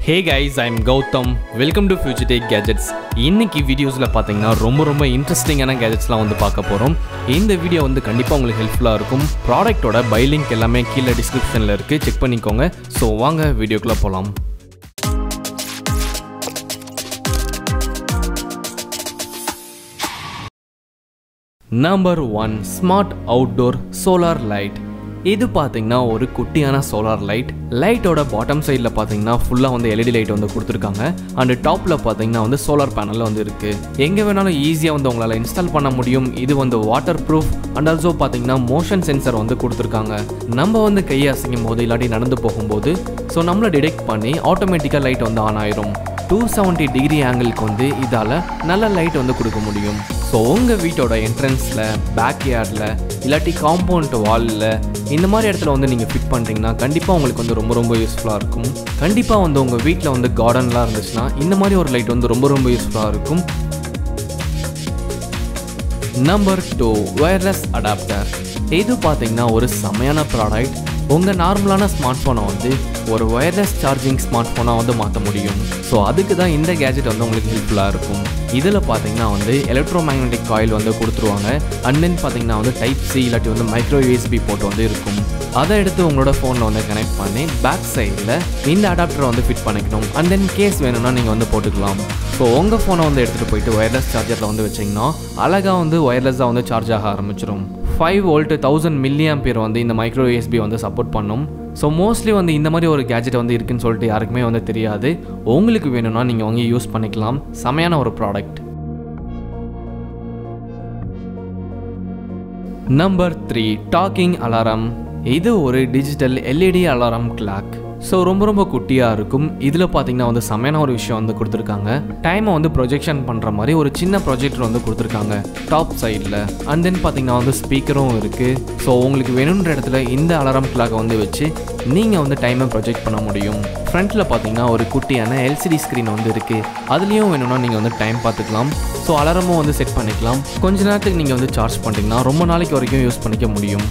hey guys I'm Gautham welcome to future tech gadgets இன்னைக்கு வீடியோஸில் பார்த்தீங்கன்னா ரொம்ப ரொம்ப இன்ட்ரெஸ்டிங்கான கேஜெட்ஸ்லாம் வந்து பார்க்க போகிறோம் இந்த வீடியோ வந்து கண்டிப்பாக உங்களுக்கு ஹெல்ப்ஃபுல்லாக இருக்கும் ப்ராடக்ட்டோட பை லிங்க் எல்லாமே கீழே டிஸ்கிரிப்ஷனில் இருக்குது செக் பண்ணிக்கோங்க ஸோ வாங்க வீடியோக்குள்ளே போகலாம் number one smart outdoor solar light இது பார்த்தீங்கன்னா ஒரு குட்டியான சோலார் லைட் லைட்டோட பாட்டம் சைடில் பார்த்தீங்கன்னா ஃபுல்லாக வந்து எல்இடி லைட் வந்து கொடுத்துருக்காங்க அண்ட் டாப்பில் பார்த்தீங்கன்னா வந்து சோலார் பேனல் வந்து இருக்குது எங்கே வேணாலும் ஈஸியாக வந்து உங்களால் இன்ஸ்டால் பண்ண முடியும் இது வந்து வாட்டர் ப்ரூஃப் அண்ட் ஆல்சோ பார்த்தீங்கன்னா மோஷன் சென்சர் வந்து கொடுத்துருக்காங்க நம்ம வந்து கையை அசைக்கும் போது இல்லாட்டி நடந்து போகும்போது ஸோ நம்மளை டிடெக்ட் பண்ணி ஆட்டோமேட்டிக்காக லைட் வந்து ஆன் ஆயிரும் டூ செவன்ட்டி டிகிரி ஆங்கிளுக்கு வந்து இதால் நல்ல லைட் வந்து கொடுக்க முடியும் ஸோ உங்கள் வீட்டோட என்ட்ரன்ஸில் பேக் யார்டில் இல்லாட்டி காம்பவுண்ட் வாலில் இந்த மாதிரி இடத்துல வந்து நீங்கள் ஃபிட் பண்ணுறீங்கன்னா கண்டிப்பாக உங்களுக்கு வந்து ரொம்ப ரொம்ப யூஸ்ஃபுல்லாக இருக்கும் கண்டிப்பாக வந்து உங்கள் வீட்டில் வந்து கார்டன்லாம் இருந்துச்சுன்னா இந்த மாதிரி ஒரு லைட் வந்து ரொம்ப ரொம்ப யூஸ்ஃபுல்லாக இருக்கும் நம்பர் டூ ஒயர்லெஸ் அடாப்டர் இது பார்த்தீங்கன்னா ஒரு செமையான ப்ராடக்ட் உங்கள் நார்மலான ஸ்மார்ட் ஃபோனை வந்து ஒரு ஒயர்லெஸ் சார்ஜிங் ஸ்மார்ட் ஃபோனாக வந்து மாற்ற முடியும் ஸோ அதுக்கு தான் இந்த கேஜெட் வந்து உங்களுக்கு ஹெல்ப்ஃபுல்லாக இருக்கும் இதில் பார்த்தீங்கன்னா வந்து எலக்ட்ரோ மேக்னெட்டிக் காயில் வந்து கொடுத்துருவாங்க அண்ட் தென் பார்த்தீங்கன்னா வந்து டைப் சி இல்லாட்டி வந்து மைக்ரோ யூஎஸ்பி போட்டு வந்து இருக்கும் அதை எடுத்து உங்களோட ஃபோனில் வந்து கனெக்ட் பண்ணி பேக் சைடில் இந்த அடாப்டரை வந்து ஃபிட் பண்ணிக்கணும் அண்ட் தென் கேஸ் வேணும்னா நீங்கள் வந்து போட்டுக்கலாம் ஸோ உங்கள் ஃபோனை வந்து எடுத்துகிட்டு போயிட்டு ஒயர்லெஸ் சார்ஜரில் வந்து வச்சிங்கன்னா அழகாக வந்து ஒயர்லெஸ்ஸாக வந்து சார்ஜ் ஆக ஆரம்பிச்சிடும் five volt thousand milliamp milliampere வந்து இந்த மைக்ரோ யூஎஸ்பி வந்து சப்போர்ட் பண்ணும் ஸோ மோஸ்ட்லி வந்து இந்த மாதிரி ஒரு கேஜெட் வந்து இருக்குன்னு சொல்லிட்டு யாருக்குமே வந்து தெரியாது உங்களுக்கு வேணும்னா நீங்கள் வாங்கி யூஸ் பண்ணிக்கலாம் செமையான ஒரு product number three talking alarm இது ஒரு digital LED alarm clock so ரொம்ப ரொம்ப குட்டியாக இருக்கும் இதில் பார்த்தீங்கன்னா வந்து செமையான ஒரு விஷயம் வந்து கொடுத்துருக்காங்க டைமை வந்து ப்ரொஜெக்ஷன் பண்ணுற மாதிரி ஒரு சின்ன ப்ரொஜெக்டர் வந்து கொடுத்துருக்காங்க டாப் சைடில் அண்ட் தென் பார்த்தீங்கன்னா வந்து ஸ்பீக்கரும் இருக்குது ஸோ உங்களுக்கு வேணுன்ற இடத்துல இந்த அலாரம் கிளாக்கை வந்து வச்சு நீங்கள் வந்து டைமை ப்ரொஜெக்ட் பண்ண முடியும் ஃப்ரண்ட்டில் பார்த்தீங்கன்னா ஒரு குட்டியான எல்சிடி ஸ்க்ரீன் வந்து இருக்குது அதுலேயும் வேணும்னா நீங்கள் வந்து டைம் பார்த்துக்கலாம் ஸோ அலாரமும் வந்து செட் பண்ணிக்கலாம் கொஞ்ச நேரத்துக்கு நீங்கள் வந்து சார்ஜ் பண்ணிட்டீங்கன்னா ரொம்ப நாளைக்கு வரைக்கும் யூஸ் பண்ணிக்க முடியும்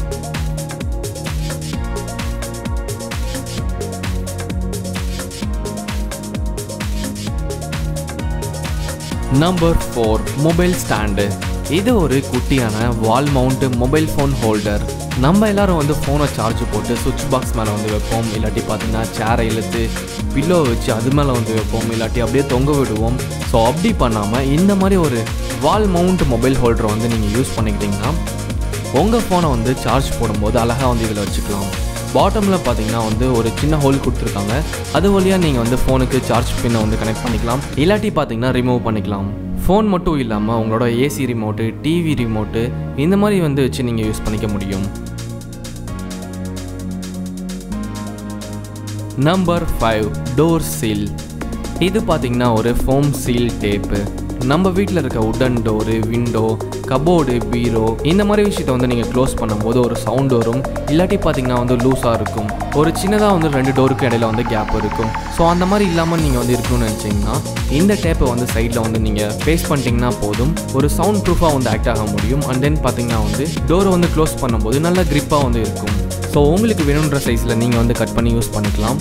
நம்பர் ஃபோர் மொபைல் ஸ்டாண்டு இது ஒரு குட்டியான wall mount mobile phone holder நம்ம எல்லாரும் வந்து ஃபோனை சார்ஜ் போட்டு சுவிட்ச் பாக்ஸ் மேலே வந்து வைப்போம் இல்லாட்டி பார்த்தீங்கன்னா சேரை இழுத்து பில்லோ வச்சு அது மேலே வந்து வைப்போம் இல்லாட்டி அப்படியே தொங்க விடுவோம் ஸோ அப்படி பண்ணாமல் இந்த மாதிரி ஒரு வால் மவுண்ட் மொபைல் ஹோல்டரை வந்து நீங்கள் யூஸ் பண்ணிக்கிட்டிங்கன்னா உங்கள் ஃபோனை வந்து சார்ஜ் போடும்போது அழகாக வந்து இதில் வச்சுக்கலாம் பாட்டமில் பார்த்தீங்கன்னா வந்து ஒரு சின்ன ஹோல் கொடுத்துருக்காங்க அது வழியாக நீங்கள் வந்து ஃபோனுக்கு சார்ஜ் பின்னை வந்து கனெக்ட் பண்ணிக்கலாம் இல்லாட்டி பார்த்தீங்கன்னா ரிமூவ் பண்ணிக்கலாம் ஃபோன் மட்டும் இல்லாமல் உங்களோட ஏசி ரிமோட்டு டிவி ரிமோட்டு இந்த மாதிரி வந்து வச்சு நீங்கள் யூஸ் பண்ணிக்க முடியும் நம்பர் ஃபைவ் டோர் சீல் இது பார்த்தீங்கன்னா ஒரு ஃபோம் சீல் டேப்பு நம்ம வீட்டில் இருக்க உடன் டோரு விண்டோ கபோர்டு பீரோ இந்த மாதிரி விஷயத்த வந்து நீங்கள் க்ளோஸ் பண்ணும்போது ஒரு சவுண்ட் வரும் இல்லாட்டி பார்த்தீங்கன்னா வந்து லூஸாக இருக்கும் ஒரு சின்னதாக வந்து ரெண்டு டோருக்கு இடையில வந்து கேப் இருக்கும் ஸோ அந்த மாதிரி இல்லாமல் நீங்கள் வந்து இருக்கணும்னு நினச்சிங்கன்னா இந்த டேப்பை வந்து சைடில் வந்து நீங்கள் ஃபேஸ் பண்ணிட்டீங்கன்னா போதும் ஒரு சவுண்ட் ப்ரூஃபாக வந்து ஆக்ட் ஆக முடியும் அண்ட் தென் பார்த்தீங்கன்னா வந்து டோரை வந்து க்ளோஸ் பண்ணும்போது நல்ல க்ரிப்பாக வந்து இருக்கும் ஸோ உங்களுக்கு வேணுன்ற சைஸில் நீங்கள் வந்து கட் பண்ணி யூஸ் பண்ணிக்கலாம்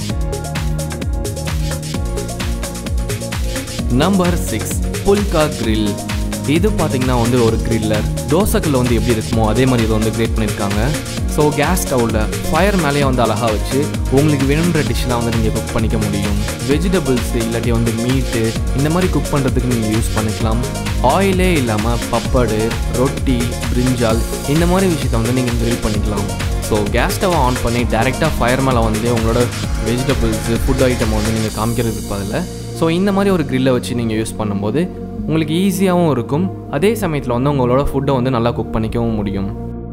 நம்பர் சிக்ஸ் புல்கா கிரில் இது பார்த்தீங்கன்னா வந்து ஒரு கிரில்லர் தோசைக்கல்ல வந்து எப்படி இருக்குமோ அதே மாதிரி இதை வந்து கிரியேட் பண்ணியிருக்காங்க ஸோ கேஸ் ஸ்டவ்வில் ஃபயர் மேலேயே வந்து அழகாக வச்சு உங்களுக்கு வேணுன்ற டிஷ்லாம் வந்து நீங்கள் குக் பண்ணிக்க முடியும் வெஜிடபிள்ஸ் இல்லாட்டி வந்து மீட்டு இந்த மாதிரி குக் பண்ணுறதுக்கு நீங்கள் யூஸ் பண்ணிக்கலாம் ஆயிலே இல்லாமல் பப்படு ரொட்டி பிரிஞ்சால் இந்த மாதிரி விஷயத்த வந்து நீங்கள் கிரில் பண்ணிக்கலாம் ஸோ கேஸ் ஸ்டவ்வை ஆன் பண்ணி டேரெக்டாக ஃபயர் மேலே வந்து உங்களோட வெஜிடபிள்ஸு ஃபுட் ஐட்டம் வந்து நீங்கள் காமிக்கிறதுக்கு பதில் ஸோ இந்த மாதிரி ஒரு க்ரில்லை வச்சு நீங்கள் யூஸ் பண்ணும்போது உங்களுக்கு ஈஸியாகவும் இருக்கும் அதே சமயத்தில் வந்து உங்களோட ஃபுட்டை வந்து நல்லா குக் பண்ணிக்கவும் முடியும்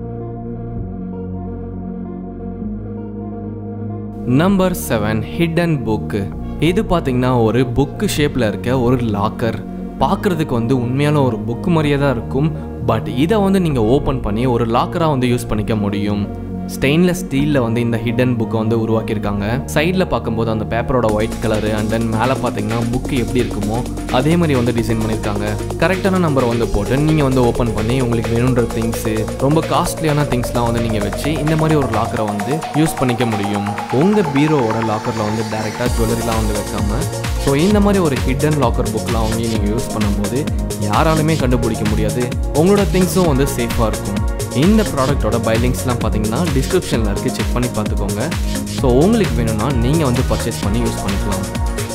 நம்பர் செவன் ஹிடன் புக்கு இது பார்த்தீங்கன்னா ஒரு புக்கு ஷேப்பில் இருக்க ஒரு லாக்கர் பார்க்குறதுக்கு வந்து உண்மையான ஒரு புக்கு மாதிரியே தான் இருக்கும் பட் இதை வந்து நீங்கள் ஓப்பன் பண்ணி ஒரு லாக்கராக வந்து யூஸ் பண்ணிக்க முடியும் ஸ்டெயின்லெஸ் ஸ்டீலில் வந்து இந்த ஹிடன் புக்கை வந்து உருவாக்கியிருக்காங்க சைடில் பார்க்கும்போது அந்த பேப்பரோட ஒயிட் கலரு அண்ட் தென் மேலே பார்த்தீங்கன்னா புக்கு எப்படி இருக்குமோ அதே மாதிரி வந்து டிசைன் பண்ணியிருக்காங்க கரெக்டான நம்பரை வந்து போட்டு நீங்கள் வந்து ஓப்பன் பண்ணி உங்களுக்கு வேணுன்ற திங்ஸு ரொம்ப காஸ்ட்லியான திங்ஸ்லாம் வந்து நீங்கள் வச்சு இந்த மாதிரி ஒரு லாக்கரை வந்து யூஸ் பண்ணிக்க முடியும் உங்கள் பீரோவோட லாக்கரில் வந்து டேரெக்டாக ஜுவல்லரிலாம் வந்து வைக்காம ஸோ இந்த மாதிரி ஒரு ஹிடன் லாக்கர் புக்லாம் வாங்கி நீங்கள் யூஸ் பண்ணும்போது யாராலுமே கண்டுபிடிக்க முடியாது உங்களோட திங்ஸும் வந்து சேஃபாக இருக்கும் இந்த ப்ராடக்ட்டோட பைலிங்ஸ்லாம் பார்த்தீங்கன்னா டிஸ்கிரிப்ஷனில் இருக்குது செக் பண்ணி பார்த்துக்கோங்க ஸோ உங்களுக்கு வேணும்னா நீங்கள் வந்து பர்ச்சேஸ் பண்ணி யூஸ் பண்ணிக்கலாம்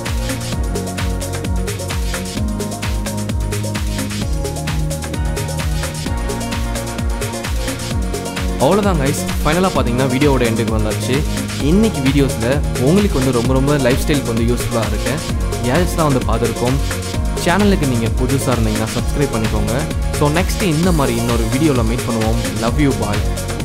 அவ்வளோதான் கைஸ் ஃபைனலாக பார்த்தீங்கன்னா வீடியோவோட எண்டுக்கு வந்தாச்சு இன்னைக்கு வீடியோஸில் உங்களுக்கு வந்து ரொம்ப ரொம்ப லைஃப் ஸ்டைலுக்கு வந்து யூஸ்ஃபுல்லாக இருக்கு கேஜெட்ஸ்லாம் வந்து பார்த்துருக்கோம் சேனலுக்கு நீங்கள் புதுசாக இருந்தீங்கன்னா சப்ஸ்கிரைப் பண்ணிக்கோங்க ஸோ நெக்ஸ்ட்டு இந்த மாதிரி இன்னொரு வீடியோவில் மீட் பண்ணுவோம் லவ் யூ பாய்